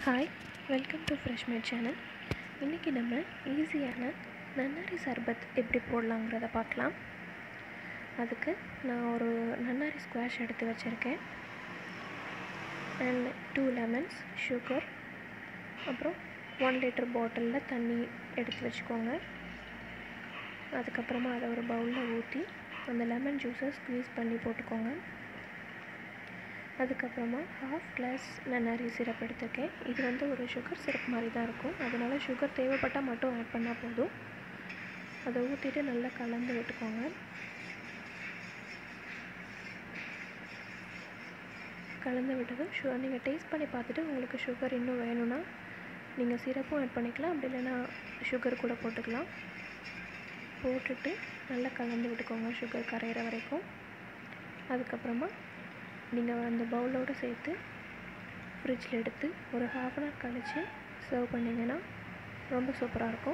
hi welcome to fresh made channel இன்றைக்கி நம்ம ஈஸியான நன்னாரி சர்பத் எப்படி போடலாங்கிறத பார்க்கலாம் அதுக்கு நான் ஒரு நன்னாரி ஸ்குவாஷ் எடுத்து வச்சுருக்கேன் அண்ட் டூ லெமன்ஸ் சுகர் அப்புறம் ஒன் லிட்டர் பாட்டிலில் தண்ணி எடுத்து வச்சுக்கோங்க அதுக்கப்புறமா அதை ஒரு பவுலில் ஊற்றி அந்த லெமன் ஜூஸை ஸ்க்வீஸ் பண்ணி போட்டுக்கோங்க அதுக்கப்புறமா ஹாஃப் கிளாஸ் நன்னாரி சிரப் எடுத்திருக்கேன் இது வந்து ஒரு சுகர் சிரப் மாதிரி தான் இருக்கும் அதனால் சுகர் தேவைப்பட்டால் மட்டும் ஆட் பண்ணால் போதும் அதை ஊற்றிட்டு நல்லா கலந்து விட்டுக்கோங்க கலந்து விட்டதும் ஷுகர் நீங்கள் டேஸ்ட் பண்ணி பார்த்துட்டு உங்களுக்கு சுகர் இன்னும் வேணும்னா நீங்கள் சிரப்பும் ஆட் பண்ணிக்கலாம் அப்படி இல்லைன்னா சுகர் கூட போட்டுக்கலாம் போட்டுட்டு நல்லா கலந்து விட்டுக்கோங்க சுகர் கரையிற வரைக்கும் அதுக்கப்புறமா நீங்கள் அந்த பவுலோடு சேர்த்து ஃப்ரிட்ஜில் எடுத்து ஒரு ஹாஃப் அன் ஹவர் கழித்து சர்வ் பண்ணிங்கன்னா ரொம்ப சூப்பராக இருக்கும்